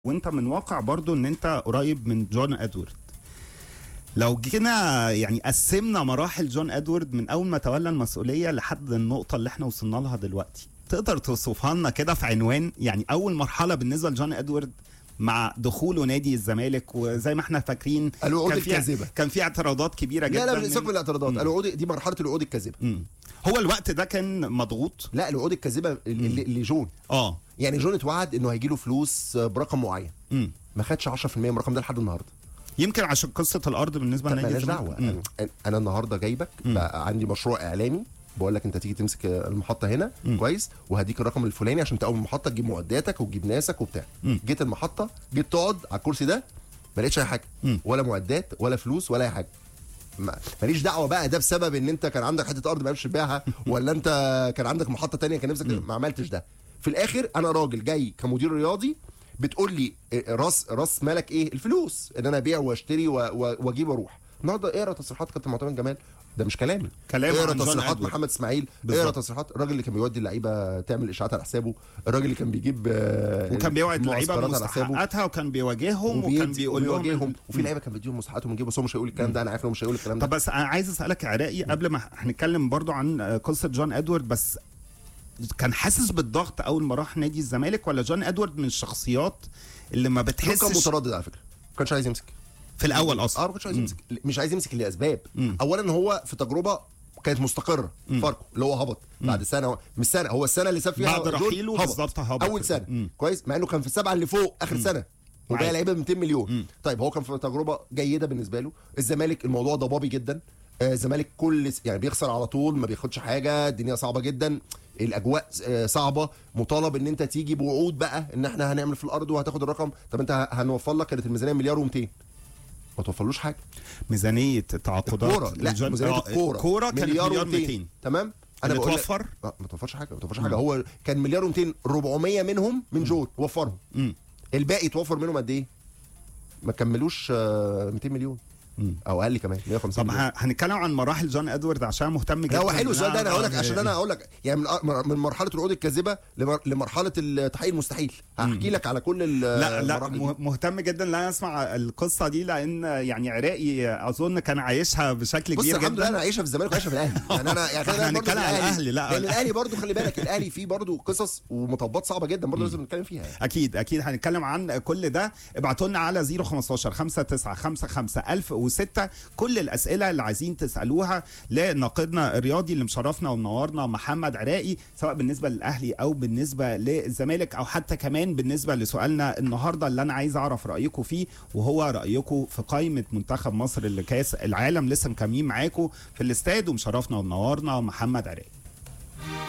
وانت من واقع برضو ان انت قريب من جون ادوارد لو جينا يعني قسمنا مراحل جون ادوارد من اول ما تولى المسؤوليه لحد النقطه اللي احنا وصلنا لها دلوقتي تقدر توصفها لنا كده في عنوان يعني اول مرحله بالنسبه لجون ادوارد مع دخوله نادي الزمالك وزي ما احنا فاكرين الوعود كان في الكاذبة. كان في اعتراضات كبيره جدا لا لا من- سيبك من الاعتراضات مم. الوعود دي مرحله الوعود الكاذبه مم. هو الوقت ده كان مضغوط لا الوعود الكاذبه اللي, اللي جون اه يعني جون اتوعد انه هيجي له فلوس برقم معين مم. ما خدش 10% من الرقم ده لحد النهارده يمكن عشان قصه الارض بالنسبه لنادي مالهاش الزمالك. دعوه مم. أنا- انا النهارده جايبك بقى عندي مشروع اعلامي بقول لك انت تيجي تمسك المحطه هنا مم. كويس وهديك الرقم الفلاني عشان تقوم المحطه تجيب معداتك وتجيب ناسك وبتاع مم. جيت المحطه جيت تقعد على الكرسي ده ما لقيتش اي حاجه مم. ولا معدات ولا فلوس ولا اي حاجه ما- ماليش دعوه بقى ده بسبب ان انت كان عندك حته ارض ما عرفتش تبيعها ولا انت كان عندك محطه تانية كان نفسك ما عملتش ده في الاخر انا راجل جاي كمدير رياضي بتقول لي إيه راس راس مالك ايه الفلوس ان انا ابيع واشتري و- و- واجيب واروح النهارده اقرا تصريحات كابتن معتمد جمال ده مش كلامي كلام اقرا عن جون تصريحات إدوارد. محمد اسماعيل بالظبط. اقرا تصريحات الراجل اللي كان بيودي اللعيبه تعمل اشاعات على حسابه الراجل اللي كان بيجيب آه، وكان بيوعد لعيبه المعسكرات على حسابه. بمستحقاتها وكان بيواجههم وكان وبيدي- بيقول لهم وبيواجههم وفي لعيبه كان بيديهم مستحقاتهم ويجيبوا بس هو مش هيقول الكلام ده انا عارف انه مش هيقول الكلام ده طب بس انا عايز اسالك عراقي قبل ما هنتكلم برضو عن قصه جون ادوارد بس كان حاسس بالضغط اول ما راح نادي الزمالك ولا جون ادوارد من الشخصيات اللي ما جون كان بتحسش متردد على فكره ما كانش عايز يمسك في الاول اصلا اه ما كانش عايز يمسك مش عايز يمسك لاسباب مم. اولا هو في تجربه كانت مستقره فاركو اللي هو هبط بعد سنه مش سنه هو السنه اللي ساب فيها بعد جون رحيله بالظبط هبط. اول سنه مم. كويس مع انه كان في السبعه اللي فوق اخر سنه وباقي عادي. لعيبه ب 200 مليون مم. طيب هو كان في تجربه جيده بالنسبه له الزمالك الموضوع ضبابي جدا آه، الزمالك كل س- يعني بيخسر على طول ما بياخدش حاجه الدنيا صعبه جدا الاجواء آه، صعبه مطالب ان انت تيجي بوعود بقى ان احنا هنعمل في الارض وهتاخد الرقم طب انت ه- هنوفر لك كانت الميزانيه مليار و200 ما توفرلوش حاجه ميزانيه التعاقدات كوره لا لجون- ميزانيه آه، الكوره الكوره كانت مليار 200 تمام اللي بقول لك- توفر؟ آه، ما توفرش حاجه ما توفرش حاجه هو كان مليار و200 400 منهم من جون وفرهم مم. الباقي توفر منهم قد ايه؟ ما كملوش آه، 200 مليون مم. او اقل كمان 150 طب مليون ه- هنتكلم عن مراحل جون ادوارد عشان مهتم جدا لا هو حلو السؤال ده انا نعرف- هقول لك عشان انا هقول لك يعني من من مرحله العقود الكاذبه لمر- لمرحله التحقيق المستحيل هحكي لك على كل ال- لا لا المراحل دي. مه- مهتم جدا ان انا اسمع القصه دي لان يعني عراقي اظن كان عايشها بشكل بص كبير الحمد لله جدا انا عايشه في الزمالك وعايشه في الاهلي يعني انا يعني خلي احنا بالك برضه هنتكلم في على الأهلي، لا. لان الاهلي برضه خلي بالك الاهلي فيه برضه قصص ومطبات صعبه جدا برضه لازم نتكلم فيها يعني. اكيد اكيد هنتكلم عن كل ده ابعتوا لنا على 015 59 55 1006 كل الاسئله اللي عايزين تسالوها لناقدنا الرياضي اللي مشرفنا ومنورنا محمد عراقي سواء بالنسبه للاهلي او بالنسبه للزمالك او حتى كمان بالنسبه لسؤالنا النهارده اللي انا عايز اعرف رايكم فيه وهو رايكم في قائمه منتخب مصر لكاس العالم لسه مكملين معاكم في الاستاد ومشرفنا ومنورنا محمد عراقي